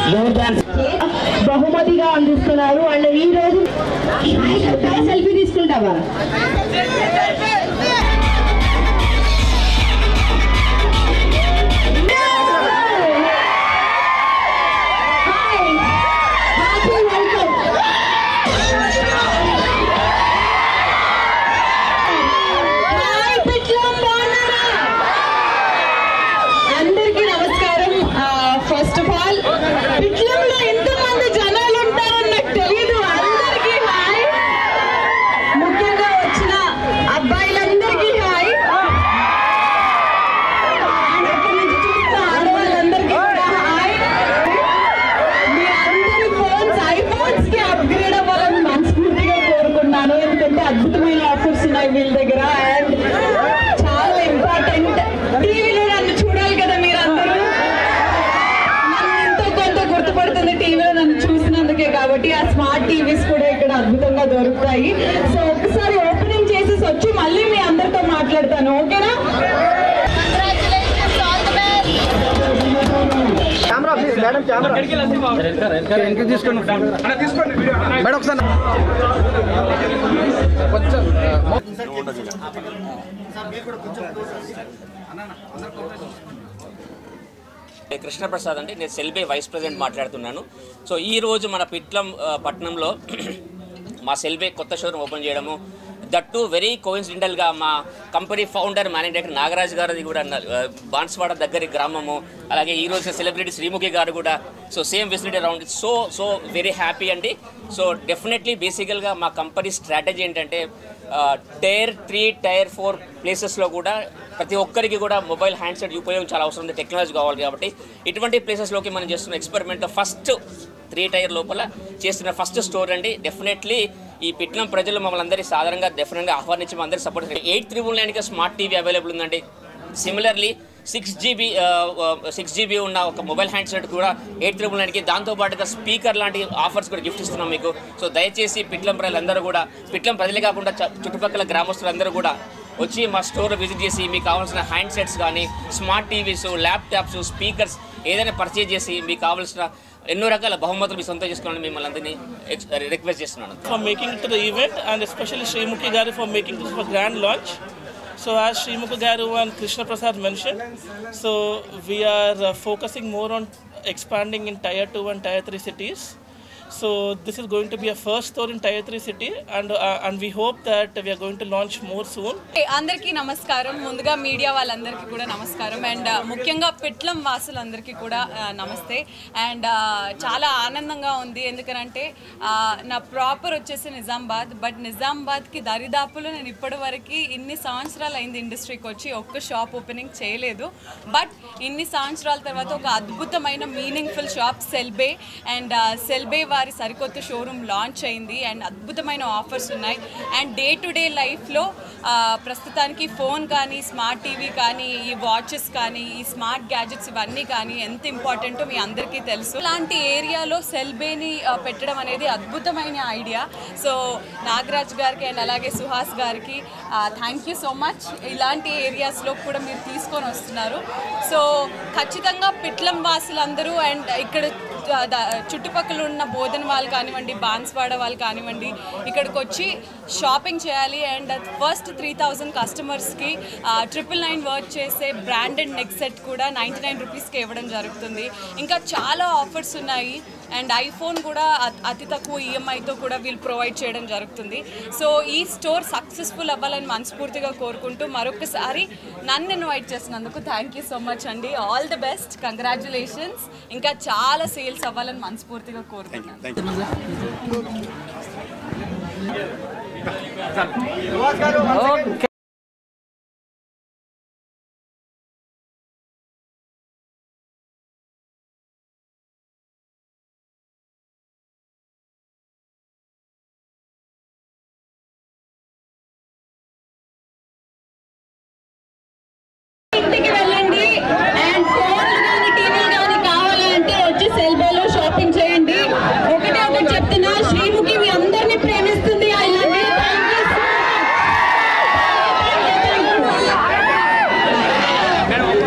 బహుమతిగా అందిస్తున్నారు అండ్ ఈ రోజు సెల్ఫీ తీసుకుంటావా Hi. Happy welcome. Hi Pitlam బాగున్నారా అందరికీ నమస్కారం ఫస్ట్ ఆఫ్ ఆల్ పిట్లంలో ఎంతమంది జనాలు ఉంటారని నాకు తెలియదు అందరికీ హాయ్ ముఖ్యంగా వచ్చిన అబ్బాయిలందరికీ హాయ్ And ఇక్కడ నుంచి చూస్తున్న ఆడవాళ్ళందరికీ కూడా హాయ్ మీ అందరి ఫోన్స్ ఐఫోన్స్ కి అప్గ్రేడ్ అవ్వాలని మనస్ఫూర్తిగా కోరుకున్నాను ఎందుకంటే అద్భుతమైన ఆఫర్స్ ఉన్నాయి వీళ్ళ దగ్గర అండ్ చాలా ఇంపార్టెంట్ టీవీలో నన్ను చూడాలి కదా మీరందరూ నన్ను ఎంతో కొంత గుర్తుపడుతుంది టీవీలో నన్ను చూసినందుకే కాబట్టి ఆ స్మార్ట్ టీవీస్ కూడా ఇక్కడ అద్భుతంగా దొరుకుతాయి సో ఒకసారి ఓపెనింగ్ చేసేసి వచ్చి మళ్ళీ మీ అందరితో మాట్లాడతాను ఓకేనా కెమెరా ప్లీజ్ మేడం కెమెరా వెనక్కి తీసుకోండి మేడం ఒకసారి కొంచెం నేను కృష్ణప్రసాద్ అండి నేను సెల్బే వైస్ ప్రెసిడెంట్ మాట్లాడుతున్నాను సో ఈ రోజు మన పిట్లం ఆ, పట్టణంలో మా సెల్బే కొత్త షోరూమ్ ఓపెన్ చేయడము దట్టు వెరీ కోయిన్సిడెంటల్గా మా company founder manage director Nagaraj గారిది కూడా న- ఆ, బాన్స్వాడ దగ్గరి గ్రామము అలాగే ఈ రోజు సెలబ్రిటీ శ్రీముఖి గారు కూడా so same facility around so so very happy అండి సో డెఫినెట్లీ బేసికల్గా మా కంపెనీ స్ట్రాటజీ ఏంటంటే టైర్ త్రీ టైర్ ఫోర్ ప్లేసెస్లో కూడా ప్రతి ఒక్కరికి కూడా మొబైల్ హ్యాండ్సెట్ ఉపయోగం చాలా అవసరం ఉంది టెక్నాలజీ కావాలి కాబట్టి ఇటువంటి ప్లేసెస్లోకి మనం చేస్తున్న ఎక్స్పెరిమెంట్ ఫస్ట్ త్రీ టైర్ లోపల చేస్తున్న ఫస్ట్ స్టోర్ అండి డెఫినెట్లీ ఈ పిట్నం ప్రజలు మమ్మల్ని అందరి సాధారణంగా డెఫినెట్గా ఆహ్వానించి మా అందరి సపోర్ట్ ఎయిట్ త్రిబుల్ నైన్కి స్మార్ట్ టీవీ అవైలబుల్ ఉందండి similarly six GB six GB ఉన్న ఒక మొబైల్ హ్యాండ్సెట్ కూడా ఎయిట్ త్రిబుల్ నైన్కి దాంతోపాటుగా స్పీకర్ లాంటి ఆఫర్స్ కూడా గిఫ్ట్ ఇస్తున్నాం మీకు సో దయచేసి పిట్లం ప్రజలందరూ కూడా పిట్లం ప్రజలే కాకుండా చ- చుట్టుపక్కల గ్రామస్తులందరూ కూడా వచ్చి మా స్టోర్ విజిట్ చేసి మీకు కావాల్సిన హ్యాండ్సెట్స్ కానీ స్మార్ట్ టీవీస్ ల్యాప్టాప్స్ స్పీకర్స్ ఏదైనా పర్చేజ్ చేసి మీకు కావాల్సిన ఎన్నో రకాల బహుమతులు మీ సొంతం చేసుకోవాలని మిమ్మల్ని అందరినీ ఎక్స్- రిక్వెస్ట్ చేస్తున్నాను for making it to the event and especially Srimukhi Garu for making this for grand launch. So as Srimukhi Garu and Krishna Prasad mentioned, so we are uh, focusing more on expanding in tier 2 and tier 3 cities. So this is going to be a first store in tier 3 city and uh, and we hope that we are going to launch more soon. Hey, అందరికీ నమస్కారం ముందుగా media వాళ్ళందరికీ కూడా నమస్కారం and ముఖ్యంగా పిట్లం వాసులందరికీ కూడా ఆ, నమస్తే అండ్ చాలా ఆనందంగా ఉంది ఎందుకనంటే ఆ, నా ప్రాపర్ వచ్చేసి నిజామాబాద్ బట్ నిజామాబాద్కి దరిదాపులో నేను ఇప్పటి వరకు ఇన్ని సంవత్సరాలు అయింది ఇండస్ట్రీకి వచ్చి ఒక్క షాప్ ఓపెనింగ్ చేయలేదు బట్ ఇన్ని సంవత్సరాల తర్వాత ఒక అద్భుతమైన meaningful shop CellBay and CellBay వారి సరికొత్త షోరూమ్ లాంచ్ అయింది అండ్ అద్భుతమైన ఆఫర్స్ ఉన్నాయి అండ్ డే టు డే లైఫ్లో ప్రస్తుతానికి ఫోన్ కానీ స్మార్ట్ టీవీ కానీ ఈ వాచెస్ కానీ ఈ స్మార్ట్ గ్యాజెట్స్ ఇవన్నీ కానీ ఎంత ఇంపార్టెంటో మీ అందరికీ తెలుసు ఇలాంటి ఏరియాలో సెల్బేని ఆ, పెట్టడం అనేది అద్భుతమైన ఐడియా సో నాగరాజ్ గారికి అండ్ అలాగే సుహాస్ గారికి థ్యాంక్ యూ సో మచ్ ఇలాంటి ఏరియాస్లో కూడా మీరు తీసుకొని వస్తున్నారు సో ఖచ్చితంగా పిట్లం వాసులందరూ అండ్ ఇక్కడ ఆ, ద- చుట్టుపక్కల ఉన్న బోధన వాళ్ళు కానివ్వండి బాన్స్వాడ వాళ్ళు కానివ్వండి ఇక్కడికి వచ్చి షాపింగ్ చేయాలి అండ్ ఫస్ట్ త్రీ థౌజండ్ కస్టమర్స్కి ట్రిపుల్ నైన్ వర్క్ చేసే బ్రాండెడ్ నెక్ సెట్ కూడా నైంటీ నైన్ రూపీస్కి ఇవ్వడం జరుగుతుంది ఇంకా చాలా ఆఫర్స్ ఉన్నాయి అండ్ ఐఫోన్ కూడా అ- అతి తక్కువ ఈఎంఐతో కూడా వీళ్ళు ప్రొవైడ్ చేయడం జరుగుతుంది సో ఈ స్టోర్ సక్సెస్ఫుల్ అవ్వాలని మనస్ఫూర్తిగా కోరుకుంటూ మరొకసారి నన్ను ఇన్వైట్ చేసినందుకు థ్యాంక్ యూ సో మచ్ అండి ఆల్ ది బెస్ట్ కంగ్రాచులేషన్స్ ఇంకా చాలా సేల్స్ అవ్వాలని మనస్ఫూర్తిగా కోరుకుంటున్నాను గారు